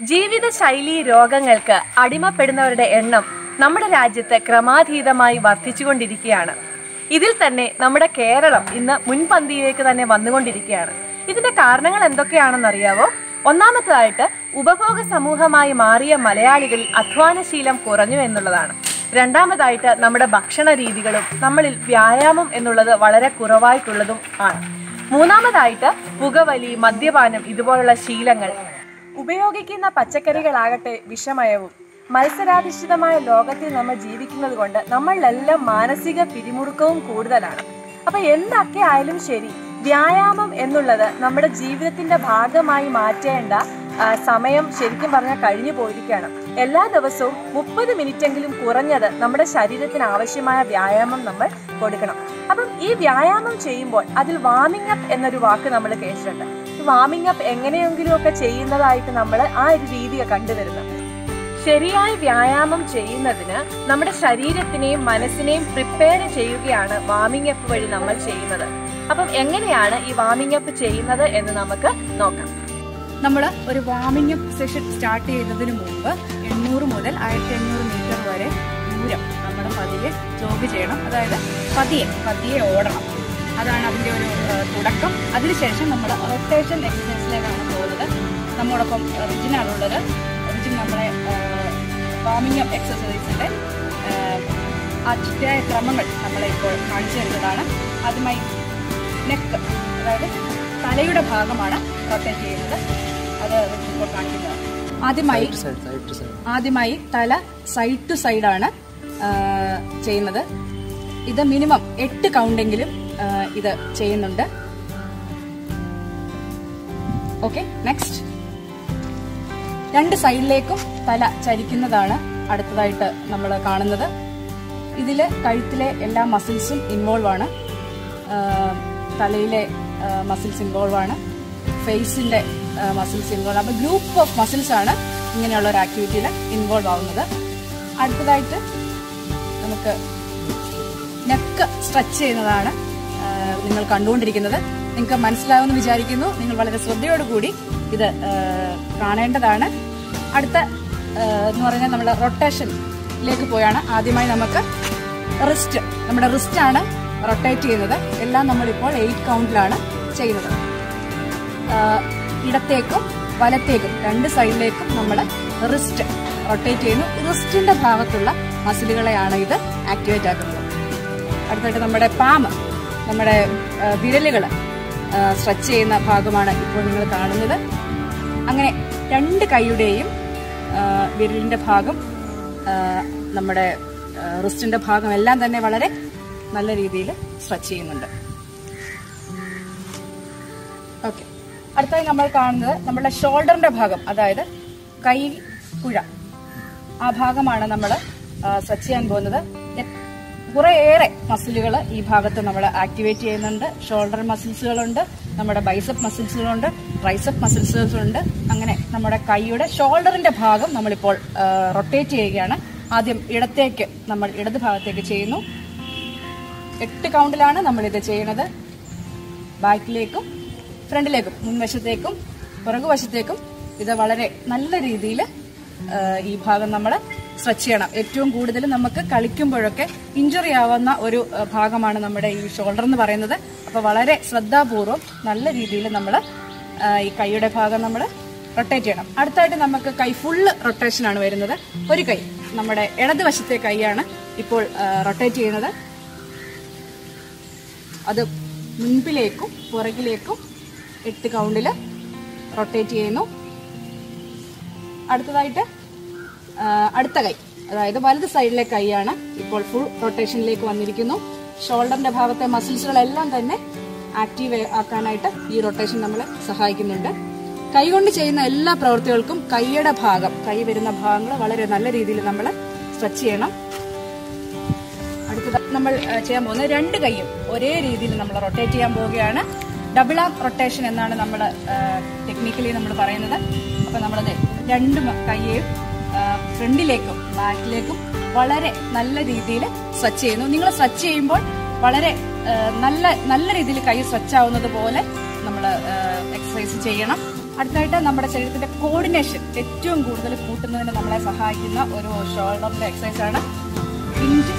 ജീവിതശൈലി രോഗങ്ങൾക്ക് അടിമപ്പെടുന്നവരുടെ എണ്ണം നമ്മുടെ രാജ്യത്ത് ക്രമാതീതമായി വർദ്ധിച്ചുകൊണ്ടിരിക്കുകയാണ് ഇതിൽ തന്നെ നമ്മുടെ കേരളം ഇന്ന് മുൻപന്തിയിലേക്ക് തന്നെ വന്നുകൊണ്ടിരിക്കുകയാണ് ഇതിന്റെ കാരണങ്ങൾ എന്തൊക്കെയാണെന്നറിയാവോ ഒന്നാമത്തേതായിട്ട് ഉപഭോഗ സമൂഹമായി മാറിയ മലയാളികളിൽ അധ്വാനശീലം കുറഞ്ഞു എന്നുള്ളതാണ് രണ്ടാമതായിട്ട് നമ്മുടെ ഭക്ഷണ രീതികളും നമ്മളിൽ വ്യായാമം എന്നുള്ളത് വളരെ കുറവായിട്ടുള്ളതും ആണ് മൂന്നാമതായിട്ട് പുകവലി മദ്യപാനം ഇതുപോലുള്ള ശീലങ്ങൾ ഉപയോഗിക്കുന്ന പച്ചക്കറികളാകട്ടെ വിഷമയവും മത്സരാധിഷ്ഠിതമായ ലോകത്തിൽ നമ്മൾ ജീവിക്കുന്നത് കൊണ്ട് നമ്മളിലെല്ലാം മാനസിക പിരിമുറുക്കവും കൂടുതലാണ് അപ്പൊ എന്തൊക്കെ ആയാലും ശരി വ്യായാമം എന്നുള്ളത് നമ്മുടെ ജീവിതത്തിന്റെ ഭാഗമായി മാറ്റേണ്ട ആ, സമയം ശരിക്കും പറഞ്ഞാൽ കഴിഞ്ഞു പോയിരിക്കുകയാണ് എല്ലാ ദിവസവും മുപ്പത് മിനിറ്റെങ്കിലും കുറഞ്ഞത് നമ്മുടെ ശരീരത്തിന് ആവശ്യമായ വ്യായാമം നമ്മൾ കൊടുക്കണം അപ്പം ഈ വ്യായാമം ചെയ്യുമ്പോൾ അതിൽ വാമിംഗ് അപ്പ് എന്നൊരു വാക്ക് നമ്മൾ കേട്ടിട്ടുണ്ട് ഈ വാമിംഗ് അപ്പ് എങ്ങനെയെങ്കിലും ഒക്കെ ചെയ്യുന്നതായിട്ട് നമ്മൾ ആ ഒരു രീതി കണ്ടുവരുന്നത് ശരിയായി വ്യായാമം ചെയ്യുന്നതിന് നമ്മുടെ ശരീരത്തിനെയും മനസ്സിനെയും പ്രിപ്പയർ ചെയ്യുകയാണ് വാമിംഗ് അപ്പ് വഴി നമ്മൾ ചെയ്യുന്നത് അപ്പം എങ്ങനെയാണ് ഈ വാമിംഗ് അപ്പ് ചെയ്യുന്നത് എന്ന് നമുക്ക് നോക്കാം നമ്മൾ ഒരു വാമിംഗ് അപ്പ് സെഷൻ സ്റ്റാർട്ട് ചെയ്യുന്നതിന് മുമ്പ് എണ്ണൂറ് മുതൽ ആയിരത്തി അഞ്ഞൂറ് മീറ്റർ വരെ ദൂരം നമ്മൾ പതിയെ ജോഗ് ചെയ്യണം അതായത് പതിയെ പതിയെ ഓടണം അതാണ് അതിൻ്റെ ഒരു ആ, തുടക്കം അതിനുശേഷം നമ്മൾ റൊട്ടേഷൻ എക്സസൈസിലേക്കാണ് പോകുന്നത് നമ്മോടൊപ്പം റിജിനാണുള്ളത് റിജിൻ നമ്മളെ വാമിംഗ് അപ്പ് എക്സസൈസിൻ്റെ ആ ചിട്ടയായ ക്രമങ്ങൾ നമ്മളെ ഇപ്പോൾ കാണിച്ചു തരുന്നതാണ് ആദ്യമായി നെക്ക് അതായത് തലയുടെ ഭാഗമാണ് റൊട്ടേറ്റ് ചെയ്യുന്നത് അത് ഇപ്പോൾ കാണിക്കുന്നത് ആദ്യമായി ആദ്യമായി തല സൈഡ് ടു സൈഡാണ് ചെയ്യുന്നത് ഇത് മിനിമം എട്ട് കൗണ്ടെങ്കിലും ആ, ഇത് ചെയ്യുന്നുണ്ട് ഓക്കെ നെക്സ്റ്റ് രണ്ട് സൈഡിലേക്കും തല ചരിക്കുന്നതാണ് അടുത്തതായിട്ട് നമ്മൾ കാണുന്നത് ഇതിൽ കഴുത്തിലെ എല്ലാ മസിൽസും ഇൻവോൾവ് ആണ് ആ, തലയിലെ മസിൽസ് ഇൻവോൾവ് ആണ് ഫേസിന്റെ മസിൽസ് ഇൻവോൾവ് അപ്പോൾ ഗ്രൂപ്പ് ഓഫ് മസിൽസ് ആണ് ഇങ്ങനെയുള്ള ഒരു ആക്ടിവിറ്റിയിൽ ഇൻവോൾവ് ആവുന്നത് അടുത്തതായിട്ട് നമുക്ക് നെക്ക് സ്ട്രെച്ച് ചെയ്യുന്നതാണ് ആ, നിങ്ങൾ കണ്ടുകൊണ്ടിരിക്കുന്നത് നിങ്ങൾക്ക് മനസ്സിലാവുമെന്ന് വിചാരിക്കുന്നു നിങ്ങൾ വളരെ ശ്രദ്ധയോടുകൂടി ഇത് ആ, കാണേണ്ടതാണ് അടുത്ത ആ, എന്ന് പറഞ്ഞാൽ നമ്മൾ റൊട്ടേഷനിലേക്ക് പോയാണ് ആദ്യമായി നമുക്ക് റിസ്റ്റ് നമ്മുടെ റിസ്റ്റ് ആണ് റൊട്ടേറ്റ് ചെയ്യുന്നത് എല്ലാം നമ്മളിപ്പോൾ എയ്റ്റ് കൗണ്ടിലാണ് ചെയ്യുന്നത് ആ, ഇടത്തേക്കും വലത്തേക്കും രണ്ട് സൈഡിലേക്കും നമ്മൾ റിസ്റ്റ് റൊട്ടേറ്റ് ചെയ്യുന്നു റിസ്റ്റിന്റെ ഭാഗത്തുള്ള മസിലുകളെയാണ് ഇത് ആക്ടിവേറ്റ് ആക്കുന്നത് അടുത്തായിട്ട് നമ്മുടെ പാമ് നമ്മുടെ വിരലുകൾ സ്ട്രെച്ച് ചെയ്യുന്ന ഭാഗമാണ് ഇപ്പോൾ നിങ്ങൾ കാണുന്നത് അങ്ങനെ രണ്ട് കൈയുടെയും ആ, വിരലിന്റെ ഭാഗം ആ, നമ്മുടെ റിസ്റ്റിന്റെ ഭാഗം എല്ലാം തന്നെ വളരെ നല്ല രീതിയിൽ സ്ട്രെച്ച് ചെയ്യുന്നുണ്ട് ഓക്കെ അടുത്തായി നമ്മൾ കാണുന്നത് നമ്മുടെ ഷോൾഡറിന്റെ ഭാഗം അതായത് കൈ കുഴ ആ ഭാഗമാണ് നമ്മൾ സ്ട്രെച്ച് ചെയ്യാൻ പോകുന്നത് എ- കുറേയേറെ മസിലുകൾ ഈ ഭാഗത്ത് നമ്മൾ ആക്ടിവേറ്റ് ചെയ്യുന്നുണ്ട് ഷോൾഡർ മസിൽസുകളുണ്ട് നമ്മുടെ ബൈസപ്പ് മസിൽസുകളുണ്ട് ട്രൈസപ്പ് മസിൽസുകളുണ്ട് അങ്ങനെ നമ്മുടെ കൈയുടെ ഷോൾഡറിന്റെ ഭാഗം നമ്മളിപ്പോൾ റൊട്ടേറ്റ് ചെയ്യുകയാണ് ആദ്യം ഇടത്തേക്ക് നമ്മൾ ഇടത് ഭാഗത്തേക്ക് ചെയ്യുന്നു എട്ട് കൗണ്ടിലാണ് നമ്മൾ ഇത് ചെയ്യുന്നത് ബാക്കിലേക്കും ഫ്രണ്ടിലേക്കും മുൻവശത്തേക്കും പുറകുവശത്തേക്കും ഇത് വളരെ നല്ല രീതിയിൽ ഈ ഭാഗം നമ്മൾ സ്ട്രെച്ച് ചെയ്യണം ഏറ്റവും കൂടുതൽ നമുക്ക് കളിക്കുമ്പോഴൊക്കെ ഇഞ്ചുറി ആവുന്ന ഒരു ആ, ഭാഗമാണ് നമ്മുടെ ഈ ഷോൾഡർ എന്ന് പറയുന്നത് അപ്പോൾ വളരെ ശ്രദ്ധാപൂർവം നല്ല രീതിയിൽ നമ്മൾ ഈ കൈയുടെ ഭാഗം നമ്മൾ റൊട്ടേറ്റ് ചെയ്യണം അടുത്തായിട്ട് നമുക്ക് കൈ ഫുള്ള് റൊട്ടേഷനാണ് വരുന്നത് ഒരു കൈ നമ്മുടെ ഇടതുവശത്തെ കൈയാണ് ഇപ്പോൾ റൊട്ടേറ്റ് ചെയ്യുന്നത് അത് മുൻപിലേക്കും പുറകിലേക്കും എട്ട് കൗണ്ടിൽ റൊട്ടേറ്റ് ചെയ്യുന്നു അടുത്തതായിട്ട് ആ, അടുത്ത കൈ അതായത് വലത് സൈഡിലെ കൈയാണ് ഇപ്പോൾ ഫുൾ റൊട്ടേഷനിലേക്ക് വന്നിരിക്കുന്നു ഷോൾഡറിന്റെ ഭാഗത്തെ മസിൽസുകളെല്ലാം തന്നെ ആക്റ്റീവ് ആക്കാനായിട്ട് ഈ റൊട്ടേഷൻ നമ്മളെ സഹായിക്കുന്നുണ്ട് കൈകൊണ്ട് ചെയ്യുന്ന എല്ലാ പ്രവൃത്തികൾക്കും കൈയുടെ ഭാഗം കൈ വരുന്ന ഭാഗങ്ങൾ വളരെ നല്ല രീതിയിൽ നമ്മൾ സ്ട്രെച്ച് ചെയ്യണം അടുത്തത് നമ്മൾ ആ, ചെയ്യാൻ പോകുന്നത് രണ്ട് കൈയും ഒരേ രീതിയിൽ നമ്മൾ റൊട്ടേറ്റ് ചെയ്യാൻ പോവുകയാണ് ഡബിൾ ആം റൊട്ടേഷൻ എന്നാണ് നമ്മൾ ടെക്നിക്കലി നമ്മൾ പറയുന്നത് അപ്പൊ നമ്മളത് രണ്ട് മ- കൈയെയും ഫ്രണ്ടിലേക്കും ബാക്കിലേക്കും വളരെ നല്ല രീതിയിൽ സ്ട്രെച്ച് ചെയ്യുന്നു നിങ്ങൾ സ്ട്രെച്ച് ചെയ്യുമ്പോൾ വളരെ ആ, നല്ല നല്ല രീതിയിൽ കൈ സ്ട്രെച്ച് ആവുന്നത് പോലെ നമ്മൾ എക്സസൈസ് ചെയ്യണം അടുത്തായിട്ട് നമ്മുടെ ശരീരത്തിന്റെ കോർഡിനേഷൻ ഏറ്റവും കൂടുതൽ കൂട്ടുന്നതിന് നമ്മളെ സഹായിക്കുന്ന ഒരു ഷോൾഡറിന്റെ എക്സസൈസ് ആണ് വിൻഡ്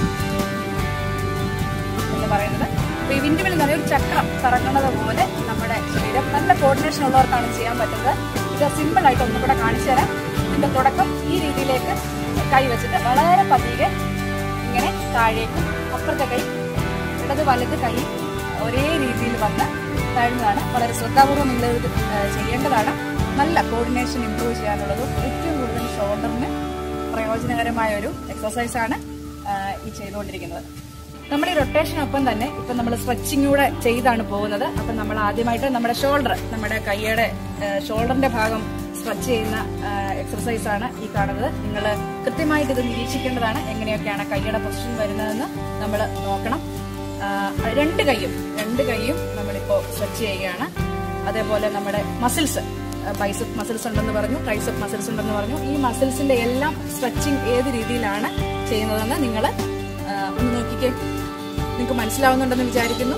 എന്ന് പറയുന്നത് അപ്പൊ ഈ വിൻഡ് മിൽ എന്ന് പറയുന്ന ഒരു ചക്രം കറങ്ങുന്നത് പോലെ നമ്മുടെ ശരീരം നല്ല കോർഡിനേഷൻ ഉള്ളവർക്കാണ് ചെയ്യാൻ പറ്റുന്നത് ഇത് സിമ്പിൾ ആയിട്ട് ഒന്നും കൂടെ കാണിച്ചു തരാം ഇതിന്റെ തുടക്കം ഈ രീതിയിലേക്ക് കൈ വെച്ചിട്ട് വളരെ പതിയെ ഇങ്ങനെ താഴേക്കും അപ്പുറത്തെ കൈ ഇടത് വലത് കൈ ഒരേ രീതിയിൽ വന്ന് താഴ്ന്നതാണ് വളരെ ശ്രദ്ധാപൂർവ്വം നിങ്ങൾ ഇത് ഏഹ്, ചെയ്യേണ്ടതാണ് നല്ല കോർഡിനേഷൻ ഇംപ്രൂവ് ചെയ്യാനുള്ളതും ഏറ്റവും കൂടുതൽ ഷോൾഡറിന് പ്രയോജനകരമായ ഒരു എക്സസൈസ് ആണ് ആഹ്, ഈ ചെയ്തുകൊണ്ടിരിക്കുന്നത് നമ്മുടെ ഈ റൊട്ടേഷനൊപ്പം തന്നെ ഇപ്പൊ നമ്മൾ സ്ട്രെച്ചിങ് കൂടെ ചെയ്താണ് പോകുന്നത് അപ്പൊ നമ്മൾ ആദ്യമായിട്ട് നമ്മുടെ ഷോൾഡർ നമ്മുടെ കൈയുടെ ഷോൾഡറിന്റെ ഭാഗം സ്ട്രെച്ച് ചെയ്യുന്ന എക്സർസൈസ് ആണ് ഈ കാണുന്നത് നിങ്ങൾ കൃത്യമായിട്ട് ഇത് നിരീക്ഷിക്കേണ്ടതാണ് എങ്ങനെയൊക്കെയാണ് കൈയുടെ പൊസിഷൻ വരുന്നതെന്ന് നമ്മൾ നോക്കണം ആ, രണ്ട് കൈയും രണ്ട് കൈയും നമ്മളിപ്പോ സ്ട്രെച്ച് ചെയ്യുകയാണ് അതേപോലെ നമ്മുടെ മസിൽസ് ബൈസപ്പ് മസിൽസ് ഉണ്ടെന്ന് പറഞ്ഞു ട്രൈസപ്പ് മസിൽസ് ഉണ്ടെന്ന് പറഞ്ഞു ഈ മസിൽസിന്റെ എല്ലാം സ്ട്രെച്ചിങ് ഏത് രീതിയിലാണ് ചെയ്യുന്നതെന്ന് നിങ്ങൾ ഒന്ന് നോക്കിക്കേ നിങ്ങൾക്ക് മനസ്സിലാവുന്നുണ്ടെന്ന് വിചാരിക്കുന്നു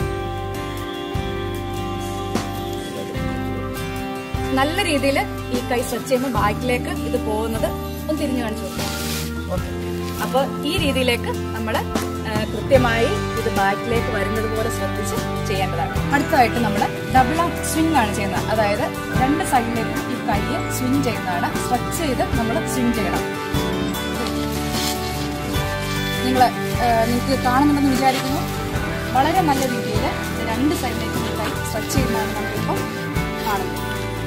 നല്ല രീതിയിൽ ഈ കൈ സ്ട്രെച്ച് ചെയ്യുമ്പോൾ ബാക്കിലേക്ക് ഇത് പോകുന്നത് ഒന്ന് തിരിഞ്ഞു കാണിച്ചു ഓക്കെ അപ്പൊ ഈ രീതിയിലേക്ക് നമ്മൾ കൃത്യമായി ഇത് ബാക്കിലേക്ക് വരുന്നത് പോലെ ശ്രദ്ധിച്ച് ചെയ്യേണ്ടതാണ് അടുത്തതായിട്ട് നമ്മൾ ഡബിൾ ആം സ്വിംഗ് ആണ് ചെയ്യുന്നത് അതായത് രണ്ട് സൈഡിലേക്കും ഈ കൈ സ്വിംഗ് ചെയ്യുന്നതാണ് സ്ട്രെച്ച് ചെയ്ത് നമ്മൾ സ്വിംഗ് ചെയ്യണം നിങ്ങൾ നിങ്ങൾക്ക് കാണുന്നുണ്ടെന്ന് വിചാരിക്കുന്നു വളരെ നല്ല രീതിയിൽ രണ്ട് സൈഡിലേക്കും ഈ കൈ സ്ട്രെച്ച് ചെയ്യുന്നതാണ് നമ്മളിപ്പോൾ കാണുന്നത്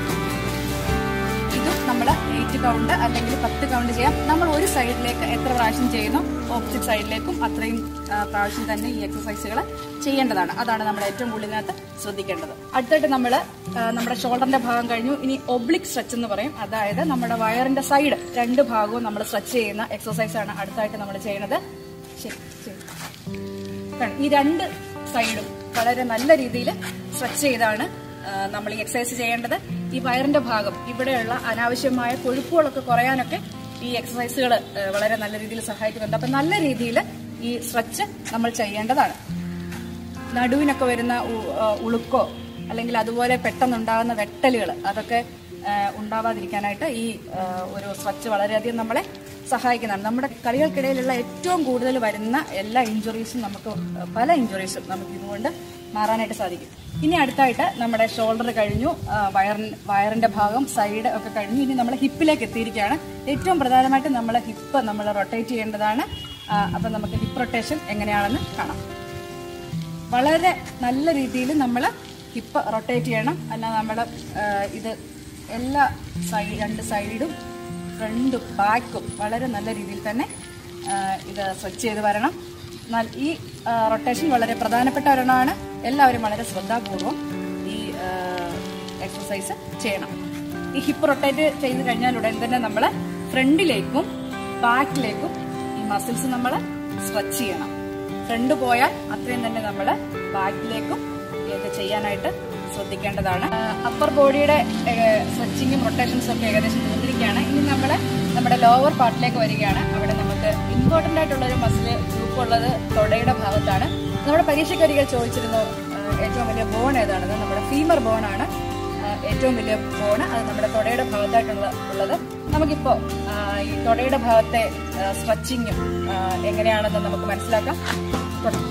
ഇതും നമ്മൾ എയ്റ്റ് കൗണ്ട് അല്ലെങ്കിൽ പത്ത് കൗണ്ട് ചെയ്യാം നമ്മൾ ഒരു സൈഡിലേക്ക് എത്ര പ്രാവശ്യം ചെയ്യുന്നു ഓപ്പോസിറ്റ് സൈഡിലേക്കും അത്രയും ആ, പ്രാവശ്യം തന്നെ ഈ എക്സസൈസുകൾ ചെയ്യേണ്ടതാണ് അതാണ് നമ്മൾ ഏറ്റവും കൂടുതൽ ഇതിനകത്ത് ശ്രദ്ധിക്കേണ്ടത് അടുത്തായിട്ട് നമ്മൾ നമ്മുടെ ഷോൾഡറിന്റെ ഭാഗം കഴിഞ്ഞു ഇനി ഒബ്ലിക് സ്ട്രെച്ച് എന്ന് പറയും അതായത് നമ്മുടെ വയറിന്റെ സൈഡ് രണ്ട് ഭാഗവും നമ്മൾ സ്ട്രെച്ച് ചെയ്യുന്ന എക്സസൈസ് ആണ് അടുത്തായിട്ട് നമ്മൾ ചെയ്യുന്നത് ശരി ശരി കാരണം ഈ രണ്ട് സൈഡും വളരെ നല്ല രീതിയിൽ സ്ട്രെച്ച് ചെയ്താണ് ആ, നമ്മൾ ഈ എക്സസൈസ് ചെയ്യേണ്ടത് ഈ വയറിന്റെ ഭാഗം ഇവിടെയുള്ള അനാവശ്യമായ കൊഴുപ്പുകളൊക്കെ കുറയാനൊക്കെ ഈ എക്സസൈസുകൾ വളരെ നല്ല രീതിയിൽ സഹായിക്കുന്നുണ്ട് അപ്പൊ നല്ല രീതിയിൽ ഈ സ്ട്രെച്ച് നമ്മൾ ചെയ്യേണ്ടതാണ് നടുവിനൊക്കെ വരുന്ന ഉ- ആ, ഉളുക്കോ അല്ലെങ്കിൽ അതുപോലെ പെട്ടെന്നുണ്ടാകുന്ന വെട്ടലുകൾ അതൊക്കെ ആ, ഉണ്ടാവാതിരിക്കാനായിട്ട് ഈ ആ, ഒരു സ്ട്രെച്ച് വളരെയധികം നമ്മളെ സഹായിക്കുന്നതാണ് നമ്മുടെ കളികൾക്കിടയിലുള്ള ഏറ്റവും കൂടുതൽ വരുന്ന എല്ലാ ഇഞ്ചുറീസും നമുക്ക് പല ഇഞ്ചുറീസും നമുക്ക് ഇതുകൊണ്ട് മാറാനായിട്ട് സാധിക്കും ഇനി അടുത്തായിട്ട് നമ്മുടെ ഷോൾഡർ കഴിഞ്ഞു ആ, വയറിൻ വയറിന്റെ ഭാഗം സൈഡ് ഒക്കെ കഴിഞ്ഞു ഇനി നമ്മൾ ഹിപ്പിലേക്ക് എത്തിയിരിക്കുകയാണ് ഏറ്റവും പ്രധാനമായിട്ട് നമ്മൾ ഹിപ്പ് നമ്മൾ റൊട്ടേറ്റ് ചെയ്യേണ്ടതാണ് ആ, അപ്പം നമുക്ക് ഹിപ്പ് റൊട്ടേഷൻ എങ്ങനെയാണെന്ന് കാണാം വളരെ നല്ല രീതിയിൽ നമ്മൾ ഹിപ്പ് റൊട്ടേറ്റ് ചെയ്യണം അല്ല നമ്മൾ ഇത് എല്ലാ സൈഡ് രണ്ട് സൈഡും ഫ്രണ്ടും ബാക്കും വളരെ നല്ല രീതിയിൽ തന്നെ ആ, ഇത് സ്ട്രെച്ച് ചെയ്ത് വരണം എന്നാൽ ഈ റൊട്ടേഷൻ വളരെ പ്രധാനപ്പെട്ട ഒരെണ്ണമാണ് എല്ലാവരും വളരെ ശ്രദ്ധാപൂർവം ഈ എക്സസൈസ് ചെയ്യണം ഈ ഹിപ്പ് റൊട്ടേറ്റ് ചെയ്ത് കഴിഞ്ഞാൽ ഉടൻ തന്നെ നമ്മൾ ഫ്രണ്ടിലേക്കും ബാക്കിലേക്കും ഈ മസിൽസ് നമ്മൾ സ്ട്രെച്ച് ചെയ്യണം ഫ്രണ്ട് പോയാൽ അത്രയും തന്നെ നമ്മൾ ബാക്കിലേക്കും ഇത് ചെയ്യാനായിട്ട് ശ്രദ്ധിക്കേണ്ടതാണ് അപ്പർ ബോഡിയുടെ സ്ട്രെച്ചിങ്ങും റൊട്ടേഷൻസും ഒക്കെ ഏകദേശം തീർന്നിരിക്കുകയാണ് ഇനി നമ്മൾ നമ്മുടെ ലോവർ പാർട്ടിലേക്ക് വരികയാണ് അവിടെ നമുക്ക് ഇമ്പോർട്ടൻ്റ് ആയിട്ടുള്ള ഒരു മസിൽ ഗ്രൂപ്പ് ഉള്ളത് തൊടയുടെ ഭാഗത്താണ് നമ്മുടെ പരീക്ഷയ്ക്ക് ഒരിക്കൽ ചോദിച്ചിരുന്നു ആ, ഏറ്റവും വലിയ ബോൺ ഏതാണെന്ന് നമ്മുടെ ഫീമർ ബോൺ ആണ് ആ, ഏറ്റവും വലിയ ബോണ് അത് നമ്മുടെ തൊടയുടെ ഭാഗത്തായിട്ടുള്ള ഉള്ളത് നമുക്കിപ്പോ ആ, ഈ തൊടയുടെ ഭാഗത്തെ സ്ട്രെച്ചിങ്ങും എങ്ങനെയാണെന്ന് നമുക്ക് മനസ്സിലാക്കാം തുടങ്ങാം.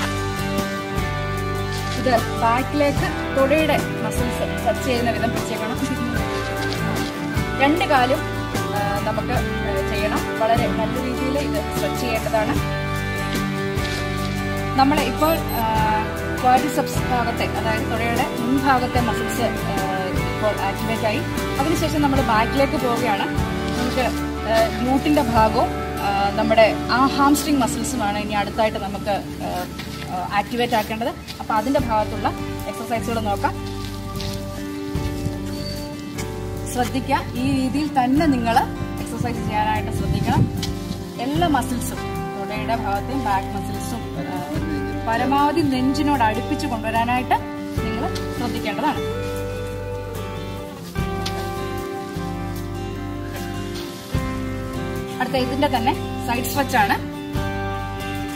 ഇത് ബാക്കിലേക്ക് തൊടയുടെ മസിൽസ് സ്ട്രെച്ച് ചെയ്യുന്ന വിധം പിടിച്ചേക്കണം രണ്ട് കാലും ആ, നമുക്ക് ആ, ചെയ്യണം വളരെ നല്ല രീതിയിൽ ഇത് സ്ട്രെച്ച് ചെയ്യേണ്ടതാണ് നമ്മൾ ഇപ്പോൾ ക്വാഡ്രിസെപ്സ് ഭാഗത്തെ അതായത് തുടയുടെ മുൻഭാഗത്തെ മസിൽസ് ഇപ്പോൾ ആക്ടിവേറ്റ് ആയി അതിനുശേഷം നമ്മൾ ബാക്കിലേക്ക് പോവുകയാണ് നമുക്ക് ഗ്ലൂട്ടിന്റെ ഭാഗവും ആ, നമ്മുടെ ആ ഹാംസ്ട്രിങ് മസിൽസുമാണ് ഇനി അടുത്തായിട്ട് നമുക്ക് ആക്ടിവേറ്റ് ആക്കേണ്ടത് അപ്പോൾ അതിന്റെ ഭാഗത്തുള്ള എക്സസൈസുകൾ നോക്കാം ശ്രദ്ധിക്കുക ഈ രീതിയിൽ തന്നെ നിങ്ങൾ എക്സസൈസ് ചെയ്യാനായിട്ട് ശ്രദ്ധിക്കണം എല്ലാ മസിൽസും തുടയുടെ ഭാഗത്തെയും ബാക്ക് മസിൽസും പരമാവധി നെഞ്ചിനോട് അടുപ്പിച്ച് കൊണ്ടുവരാനായിട്ട് നിങ്ങൾ ശ്രദ്ധിക്കേണ്ടതാണ് അടുത്ത ഇതിന്റെ തന്നെ സൈഡ് സ്ട്രെച്ച് ആണ്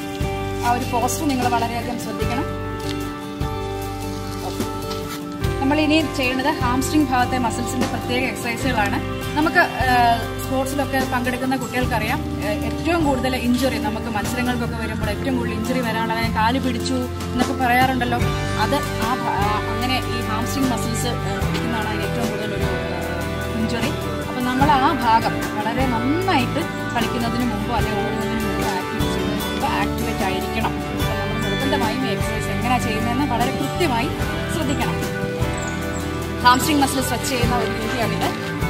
ആ ഒരു പോസ്റ്റർ നിങ്ങൾ വളരെയധികം ശ്രദ്ധിക്കണം Okay. നമ്മൾ ഇനി ചെയ്യുന്നത് ഹാംസ്ട്രിങ് ഭാഗത്തെ മസിൽസിന്റെ പ്രത്യേക എക്സസൈസുകളാണ് നമുക്ക് സ്പോർട്സിലൊക്കെ പങ്കെടുക്കുന്ന കുട്ടികൾക്കറിയാം ഏഹ്, ഏറ്റവും കൂടുതൽ ഇഞ്ചുറി നമുക്ക് മത്സരങ്ങൾക്കൊക്കെ വരുമ്പോൾ ഏറ്റവും കൂടുതൽ ഇഞ്ചുറി വരാനുള്ള ഞാൻ കാല് പിടിച്ചു എന്നൊക്കെ പറയാറുണ്ടല്ലോ അത് ആ ഭ- ആ അങ്ങനെ ഈ ഹാംസ്ട്രിങ് മസിൽസ് പിടിക്കുന്നതാണ് അതിന് ഏറ്റവും കൂടുതൽ ഒരു ഇഞ്ചുറി അപ്പം നമ്മൾ ആ ഭാഗം വളരെ നന്നായിട്ട് കളിക്കുന്നതിന് മുമ്പോ അല്ലെങ്കിൽ ഓടുന്നതിന് മുമ്പോ ആക്ടിവേറ്റ് ചെയ്യുന്നതിന് മുമ്പ് ആക്ടിവേറ്റ് ആയിരിക്കണം അപ്പം നമ്മൾ നിർബന്ധമായും ഈ എക്സസൈസ് എങ്ങനെയാണ് ചെയ്യുന്നതെന്ന് വളരെ കൃത്യമായി ശ്രദ്ധിക്കണം ഹാംസ്ട്രിങ് മസിൽ സ്ട്രെച്ച് ചെയ്യുന്ന ഒരു രീതിയാണിത്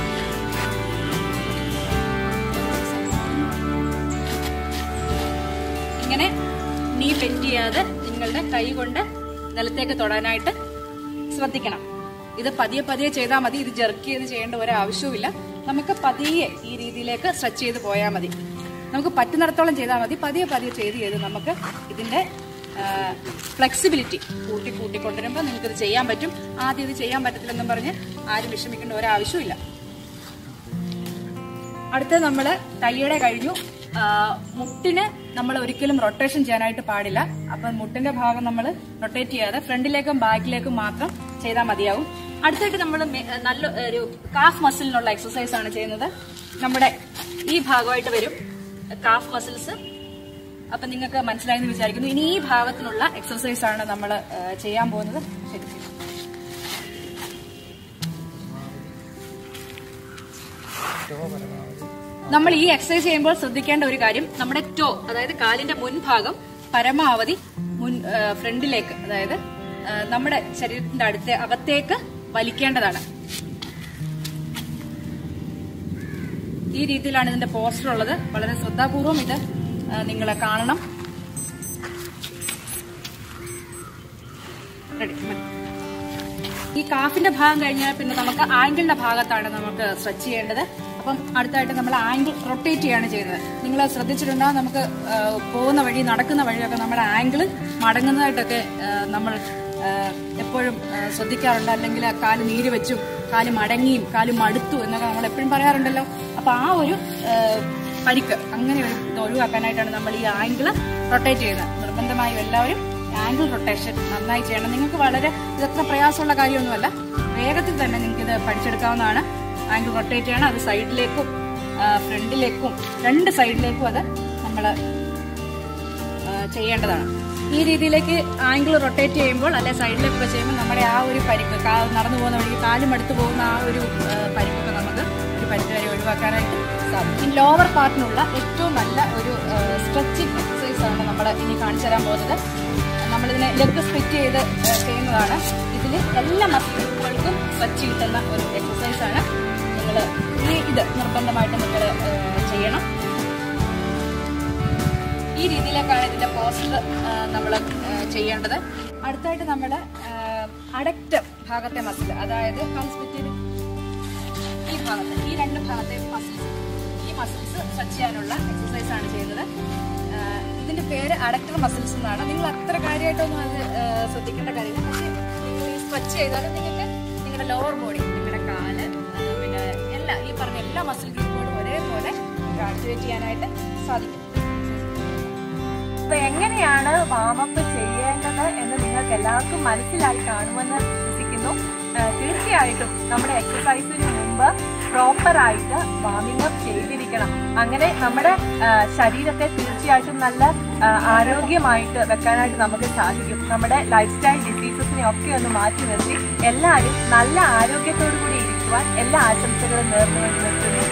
ഇങ്ങനെ നീ ബെൻഡ് ചെയ്യാതെ നിങ്ങളുടെ കൈ കൊണ്ട് നിലത്തേക്ക് തൊടാനായിട്ട് ശ്രദ്ധിക്കണം ഇത് പതിയെ പതിയെ ചെയ്താൽ മതി ഇത് ജെർക്ക് ചെയ്ത് ചെയ്യേണ്ട ഒരു ആവശ്യവുമില്ല നമുക്ക് പതിയെ ഈ രീതിയിലേക്ക് സ്ട്രെച്ച് ചെയ്ത് പോയാൽ മതി നമുക്ക് പറ്റുന്നിടത്തോളം ചെയ്താൽ മതി പതിയെ പതിയെ ചെയ്ത് ചെയ്ത് നമുക്ക് ഇതിന്റെ ഫ്ലെക്സിബിലിറ്റി കൂട്ടി കൂട്ടി കൊണ്ടുവരുമ്പോൾ നിങ്ങൾക്ക് ഇത് ചെയ്യാൻ പറ്റും ആദ്യം ഇത് ചെയ്യാൻ പറ്റത്തില്ലെന്നും പറഞ്ഞ് ആരും വിഷമിക്കേണ്ട ഒരാവശ്യമില്ല അടുത്ത് നമ്മൾ കൈയുടെ കഴിഞ്ഞു ആ, മുട്ടിന് നമ്മൾ ഒരിക്കലും റൊട്ടേഷൻ ചെയ്യാനായിട്ട് പാടില്ല അപ്പം മുട്ടിന്റെ ഭാഗം നമ്മൾ റൊട്ടേറ്റ് ചെയ്യാതെ ഫ്രണ്ടിലേക്കും ബാക്കിലേക്കും മാത്രം ചെയ്താൽ മതിയാവും അടുത്തായിട്ട് നമ്മൾ നല്ല ഒരു കാഫ് മസിലിനുള്ള എക്സസൈസ് ആണ് ചെയ്യുന്നത് നമ്മുടെ ഈ ഭാഗമായിട്ട് വരും കാഫ് മസിൽസ് അപ്പൊ നിങ്ങൾക്ക് മനസ്സിലായെന്ന് വിചാരിക്കുന്നു ഇനി ഈ ഭാഗത്തിനുള്ള എക്സസൈസ് ആണ് നമ്മൾ ചെയ്യാൻ പോകുന്നത് ശരി ശരി നമ്മൾ ഈ എക്സസൈസ് ചെയ്യുമ്പോൾ ശ്രദ്ധിക്കേണ്ട ഒരു കാര്യം നമ്മുടെ ടോ അതായത് കാലിന്റെ മുൻഭാഗം പരമാവധി മുൻ ആ, ഫ്രണ്ടിലേക്ക് അതായത് ആ, നമ്മുടെ ശരീരത്തിന്റെ അടുത്ത അകത്തേക്ക് വലിക്കേണ്ടതാണ് ഈ രീതിയിലാണ് ഇതിന്റെ പോസ്റ്റർ ഉള്ളത് വളരെ ശ്രദ്ധാപൂർവം ഇത് നിങ്ങൾ കാണണം Ready? ഈ കാഫിന്റെ ഭാഗം കഴിഞ്ഞാൽ പിന്നെ നമുക്ക് ആംഗിളിന്റെ ഭാഗത്താണ് നമുക്ക് സ്ട്രെച്ച് ചെയ്യേണ്ടത് അപ്പം അടുത്തായിട്ട് നമ്മൾ ആംഗിൾ റൊട്ടേറ്റ് ചെയ്യാണ് ചെയ്യുന്നത് നിങ്ങൾ ശ്രദ്ധിച്ചിട്ടുണ്ടാവും നമുക്ക് ആ, പോകുന്ന വഴി നടക്കുന്ന വഴിയൊക്കെ നമ്മുടെ ആംഗിൾ മടങ്ങുന്നതായിട്ടൊക്കെ ആ, നമ്മൾ ആ, എപ്പോഴും ആ, ശ്രദ്ധിക്കാറുണ്ട് അല്ലെങ്കിൽ കാല് നീര് വെച്ചും കാല് മടങ്ങിയും കാല് മടുത്തു എന്നൊക്കെ നമ്മൾ എപ്പോഴും പറയാറുണ്ടല്ലോ അപ്പൊ ആ ഒരു ആ, പരിക്ക് അങ്ങനെ ഒരു ഇത് ഒഴിവാക്കാനായിട്ടാണ് നമ്മൾ ഈ ആംഗിൾ റൊട്ടേറ്റ് ചെയ്യുന്നത് നിർബന്ധമായും എല്ലാവരും ആംഗിൾ റൊട്ടേഷൻ നന്നായി ചെയ്യണം നിങ്ങൾക്ക് വളരെ ഇതത്ര പ്രയാസമുള്ള കാര്യമൊന്നുമല്ല വേഗത്തിൽ തന്നെ നിങ്ങൾക്ക് ഇത് പഠിച്ചെടുക്കാവുന്നതാണ് ആംഗിൾ റൊട്ടേറ്റ് ചെയ്യണം അത് സൈഡിലേക്കും ഫ്രണ്ടിലേക്കും രണ്ട് സൈഡിലേക്കും അത് നമ്മൾ ചെയ്യേണ്ടതാണ് ഈ രീതിയിലേക്ക് ആംഗിൾ റൊട്ടേറ്റ് ചെയ്യുമ്പോൾ അല്ലെ സൈഡിലേക്കൊക്കെ ചെയ്യുമ്പോൾ നമ്മുടെ ആ ഒരു പരിക്ക് കാ- നടന്നു പോകുന്ന വഴി കാലും അടുത്ത് പോകുന്ന ആ ഒരു ആ, പരിക്കൊക്കെ നമുക്ക് ഒരു പരിധി വരെ ഒഴിവാക്കാനായിട്ട് സാധിക്കും ഈ ലോവർ പാർട്ടിനുള്ള ഏറ്റവും നല്ല ഒരു സ്ട്രെച്ചിങ് എക്സസൈസ് ആണ് നമ്മൾ ഇനി കാണിച്ചു തരാൻ പോകുന്നത് നമ്മളിതിനെ ലെഗ് സ്പ്ലിറ്റ് ചെയ്ത് ആ, ചെയ്യുന്നതാണ് ഇതിൽ എല്ലാ മസിലുകൾക്കും സ്ട്രെച്ച് കിട്ടുന്ന ഒരു എക്സസൈസ് ആണ് നിങ്ങൾ ഈ ഇത് നിർബന്ധമായിട്ട് നിങ്ങൾ ചെയ്യണം ഈ രീതിയിലേക്കാണ് ഇതിന്റെ പോസ്റ്റർ നമ്മൾ ചെയ്യേണ്ടത് അടുത്തായിട്ട് നമ്മുടെ അടക്റ്റ് ഭാഗത്തെ മസിൽ അതായത് കൺസ്പിറ്റിൽ ഈ ഭാഗത്ത് ഈ രണ്ട് ഭാഗത്തെ മസിൽസ് ഈ മസിൽസ് സ്ട്രെച്ച് ചെയ്യാനുള്ള എക്സസൈസ് ആണ് ചെയ്യുന്നത് ആ, ഇതിന്റെ പേര് അഡക്ടർ മസിൽസ് എന്നാണ് നിങ്ങൾ അത്ര കാര്യമായിട്ടൊന്നും അത് ആ, ശ്രദ്ധിക്കേണ്ട കാര്യമില്ല പക്ഷേ നിങ്ങൾ ഈ സ്ട്രെച്ച് ചെയ്താൽ നിങ്ങൾക്ക് നിങ്ങളുടെ ലോവർ ബോഡി നിങ്ങളുടെ കാല് ആ, പിന്നെ എല്ലാ ഈ പറഞ്ഞ എല്ലാ മസിൽ ഗ്രൂപ്പുകളും ഒരേപോലെ ആക്ടിവേറ്റ് ചെയ്യാനായിട്ട് സാധിക്കും അപ്പൊ എങ്ങനെയാണ് വാമപ്പ് ചെയ്യേണ്ടത് എന്ന് നിങ്ങൾക്ക് എല്ലാവർക്കും മനസ്സിലായി കാണുമെന്ന് വിശ്വസിക്കുന്നു ആ, തീർച്ചയായിട്ടും നമ്മുടെ എക്സസൈസിന് മുമ്പ് പ്രോപ്പർ ആയിട്ട് വാമിംഗ് അപ്പ് ചെയ്തിരിക്കണം അങ്ങനെ നമ്മുടെ ആ, ശരീരത്തെ തീർച്ചയായിട്ടും നല്ല ആ, ആരോഗ്യമായിട്ട് വെക്കാനായിട്ട് നമുക്ക് സാധിക്കും നമ്മുടെ ലൈഫ് സ്റ്റൈൽ ഡിസീസസിനെ ഒക്കെ ഒന്ന് മാറ്റി നിർത്തി എല്ലാവരും നല്ല ആരോഗ്യത്തോടു കൂടി ഇരിക്കുവാൻ എല്ലാ ആശംസകളും നേർന്നു നിർത്തുന്നു